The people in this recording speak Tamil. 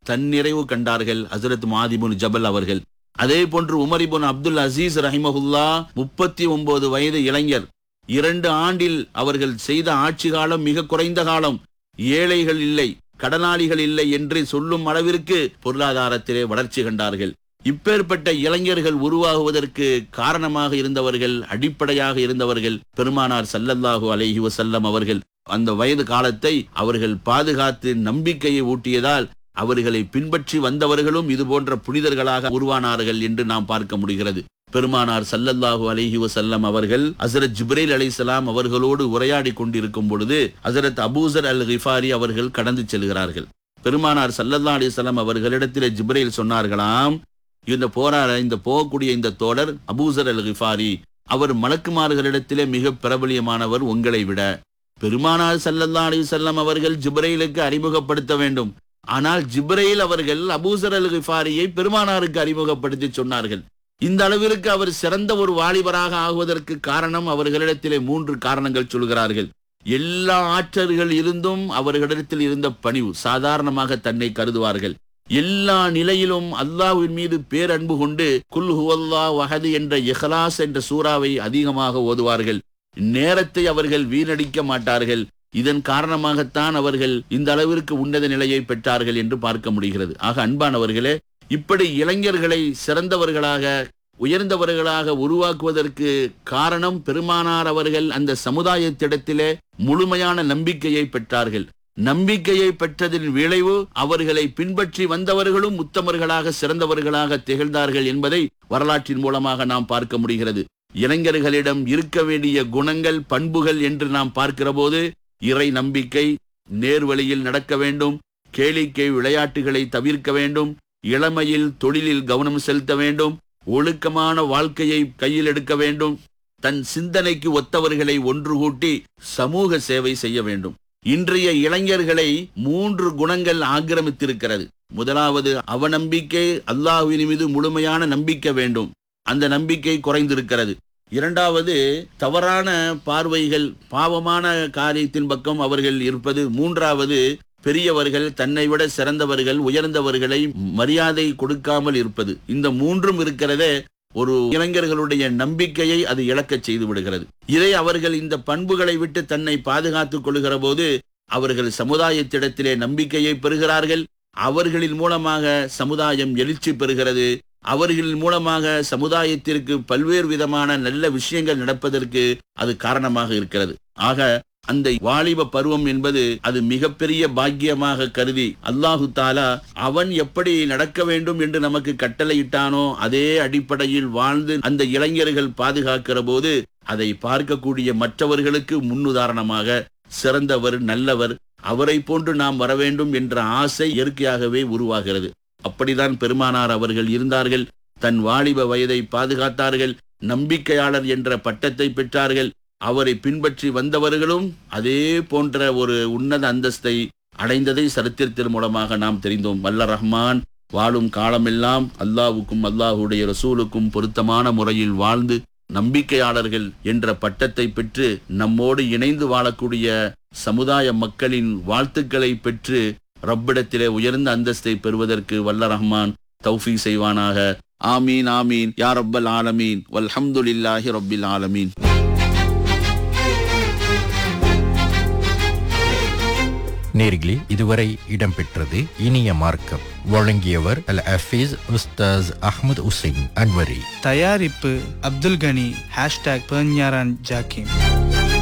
தன்னிறைவு கண்டார்கள் ஹசரத் மாதிபுன் ஜபல் அவர்கள் அதே போன்று உமரிபுன் அப்துல் அசீஸ் ரஹிமஹுல்லா முப்பத்தி ஒன்பது வயது இளைஞர் இரண்டு ஆண்டில் அவர்கள் செய்த ஆட்சி காலம் மிக குறைந்த காலம் ஏழைகள் இல்லை கடனாளிகள் இல்லை என்று சொல்லும் அளவிற்கு பொருளாதாரத்திலே வளர்ச்சி கண்டார்கள் இப்பேற்பட்ட இளைஞர்கள் உருவாகுவதற்கு காரணமாக இருந்தவர்கள் அடிப்படையாக இருந்தவர்கள் பெருமானார் சல்லல்லாஹு அலைஹி வஸல்லம் அவர்கள் அந்த வயது காலத்தை அவர்கள் பாதுகாத்து நம்பிக்கையை ஊட்டியதால் அவர்களை பின்பற்றி வந்தவர்களும் இது போன்ற புனிதர்களாக உருவானார்கள் என்று நாம் பார்க்க முடிகிறது பெருமானார் சல்லல்லாஹு அலைஹி வஸல்லம் அவர்கள் ஹசரத் ஜிப்ரேல் அலைஹிஸ்ஸலாம் அவர்களோடு உரையாடி கொண்டிருக்கும் பொழுது ஹசரத் அபூசர் அல் கிஃபாரி அவர்கள் கடந்து செல்கிறார்கள் பெருமானார் சல்லல்லா அலிஸ்லாம் அவர்களிடத்தில் ஜிப்ரேல் சொன்னார்களாம் இந்த போராட இந்த போகக்கூடிய இந்த தோழர் அபூசர் அல் கிஃபாரி அவர் மலக்குமார்களிடத்திலே மிக பிரபலியமானவர் உங்களை விட பெருமானார் சல்லல்லா அலிசல்லாம் அவர்கள் ஜிப்ரைலுக்கு அறிமுகப்படுத்த வேண்டும் ஆனால் ஜிப்ரைல் அவர்கள் அபூசர் அல் கிஃபாரியை பெருமானாருக்கு அறிமுகப்படுத்தி சொன்னார்கள் இந்த அளவிற்கு அவர் சிறந்த ஒரு வாலிபராக ஆகுவதற்கு காரணம் அவர்களிடத்திலே மூன்று காரணங்கள் சொல்கிறார்கள் எல்லா ஆற்றல்கள் இருந்தும் அவர்களிடத்தில் இருந்த பணிவு சாதாரணமாக தன்னை கருதுவார்கள் எல்லா நிலையிலும் அல்லாஹ்வின் மீது பேரன்பு கொண்டு குல் ஹுவல்லா வஹது என்ற இஹ்லாஸ் என்ற சூறாவை அதிகமாக ஓதுவார்கள் நேரத்தை அவர்கள் வீணடிக்க மாட்டார்கள் இதன் காரணமாகத்தான் அவர்கள் இந்த அளவிற்கு உன்னத நிலையை பெற்றார்கள் என்று பார்க்க முடிகிறது ஆக அன்பானவர்களே இப்படி இளைஞர்களை சிறந்தவர்களாக உயர்ந்தவர்களாக உருவாக்குவதற்கு காரணம் பெருமானார் அவர்கள் அந்த சமுதாயத்திடத்திலே முழுமையான நம்பிக்கையை பெற்றார்கள் நம்பிக்கையை பெற்றதின் விளைவு அவர்களை பின்பற்றி வந்தவர்களும் உத்தமர்களாக சிறந்தவர்களாக திகழ்ந்தார்கள் என்பதை வரலாற்றின் மூலமாக நாம் பார்க்க முடிகிறது இளைஞர்களிடம் இருக்க வேண்டிய குணங்கள் பண்புகள் என்று நாம் பார்க்கிற போது இறை நம்பிக்கை நேர்வழியில் நடக்க வேண்டும் கேளிக்கை விளையாட்டுகளை தவிர்க்க வேண்டும் இளமையில் தொழிலில் கவனம் செலுத்த வேண்டும் ஒழுக்கமான வாழ்க்கையை கையில் எடுக்க வேண்டும் தன் சிந்தனைக்கு ஒத்தவர்களை ஒன்று கூட்டி சமூக சேவை செய்ய வேண்டும் இன்றைய இளைஞர்களை மூன்று குணங்கள் ஆக்கிரமித்திருக்கிறது முதலாவது அவநம்பிக்கை அல்லாஹுவின் மீது முழுமையான நம்பிக்கை வேண்டும் அந்த நம்பிக்கை குறைந்திருக்கிறது இரண்டாவது தவறான பார்வைகள் பாவமான காரியத்தின் பக்கம் அவர்கள் இருப்பது மூன்றாவது பெரியவர்கள் தன்னை விட சிறந்தவர்கள் உயர்ந்தவர்களை மரியாதை கொடுக்காமல் இருப்பது இந்த மூன்றும் இருக்கிறதே ஒரு இளைஞர்களுடைய நம்பிக்கையை அது இழக்கச் செய்து விடுகிறது இதை அவர்கள் இந்த பண்புகளை விட்டு தன்னை பாதுகாத்துக் கொள்கிற போது அவர்கள் சமுதாயத்திடத்திலே நம்பிக்கையை பெறுகிறார்கள் அவர்களின் மூலமாக சமுதாயம் எழுச்சி பெறுகிறது அவர்களின் மூலமாக சமுதாயத்திற்கு பல்வேறு விதமான நல்ல விஷயங்கள் நடப்பதற்கு அது காரணமாக இருக்கிறது ஆக அந்த வாலிப பருவம் என்பது அது மிகப்பெரிய பாக்கியமாக கருதி அல்லாஹு தாலா அவன் எப்படி நடக்க வேண்டும் என்று நமக்கு கட்டளையிட்டானோ அதே அடிப்படையில் வாழ்ந்து அந்த இளைஞர்கள் பாதுகாக்கிற போது அதை பார்க்கக்கூடிய மற்றவர்களுக்கு முன்னுதாரணமாக சிறந்தவர் நல்லவர் அவரை போன்று நாம் வர வேண்டும் என்ற ஆசை இயற்கையாகவே உருவாகிறது அப்படிதான் பெருமானார் அவர்கள் இருந்தார்கள் தன் வாலிப வயதை பாதுகாத்தார்கள் நம்பிக்கையாளர் என்ற பட்டத்தை பெற்றார்கள் அவரை பின்பற்றி வந்தவர்களும் அதே போன்ற ஒரு உன்னத அந்தஸ்தை அடைந்ததை சரித்திரத்தின் மூலமாக நாம் தெரிந்தோம் வல்ல ரஹ்மான் வாழும் காலமெல்லாம் அல்லாவுக்கும் அல்லாஹுடைய ரசூலுக்கும் பொருத்தமான முறையில் வாழ்ந்து நம்பிக்கையாளர்கள் என்ற பட்டத்தை பெற்று நம்மோடு இணைந்து வாழக்கூடிய சமுதாய மக்களின் வாழ்த்துக்களை பெற்று ரப்பிடத்திலே உயர்ந்த அந்தஸ்தை பெறுவதற்கு வல்ல ரஹ்மான் தௌஃபீ செய்வானாக ஆமீன் ஆமீன் யா ரப்பல் ஆலமீன் வல்ஹம்துலில்லாஹி ரப்பில் ஆலமீன் நேர்களே இதுவரை இடம்பெற்றது இனிய மார்க்கம் வழங்கியவர் அல் அஃபீஸ் உஸ்தாஸ் அஹ்மத் உசைன் அன்வரி தயாரிப்பு அப்துல் கனி ஹேஷ்டாக் பேஞ்ஞாரான் ஜாக்கிம்